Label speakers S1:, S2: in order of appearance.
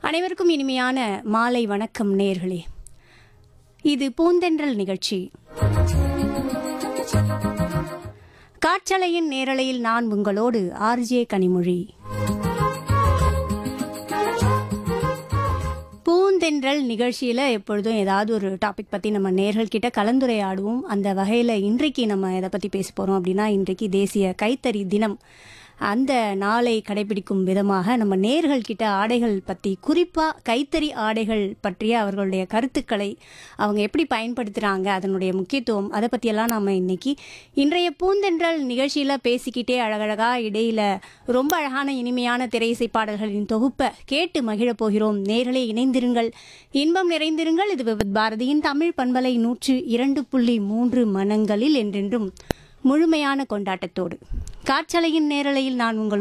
S1: அனைவருக்கும் இனிமையான மாலை வணக்கம் நேர்களே இது பூந்தென்றல் நிகழ்ச்சி காற்றலையின் நேரலையில் நான் உங்களோடு ஆர்ஜே கனிமொழி பூந்தென்றல் நிகழ்ச்சியில் எப்பொழுதும் ஏதாவது ஒரு டாபிக் பற்றி நம்ம நேர்கள் கிட்ட கலந்துரையாடுவோம் அந்த வகையில் இன்றைக்கு நம்ம எதை பற்றி பேச போகிறோம் அப்படின்னா இன்றைக்கு தேசிய கைத்தறி தினம் அந்த நாளை கடைபிடிக்கும் விதமாக நம்ம நேர்கள் கிட்ட ஆடைகள் பற்றி குறிப்பாக கைத்தறி ஆடைகள் பற்றிய அவர்களுடைய கருத்துக்களை அவங்க எப்படி பயன்படுத்துகிறாங்க அதனுடைய முக்கியத்துவம் அதை பற்றியெல்லாம் நாம் இன்னைக்கு இன்றைய பூந்தென்றல் நிகழ்ச்சியில் பேசிக்கிட்டே அழகழகாக இடையில ரொம்ப அழகான இனிமையான திரையிசை பாடல்களின் தொகுப்பை கேட்டு மகிழப் போகிறோம் நேர்களே இணைந்திருங்கள் இன்பம் நிறைந்திருங்கள் இது விவித் பாரதியின் தமிழ் பண்பலை நூற்று இரண்டு புள்ளி மூன்று மனங்களில் என்றென்றும் முழுமையான கொண்டாட்டத்தோடு காற்றலையின் நேரலையில் நான் உங்களோடு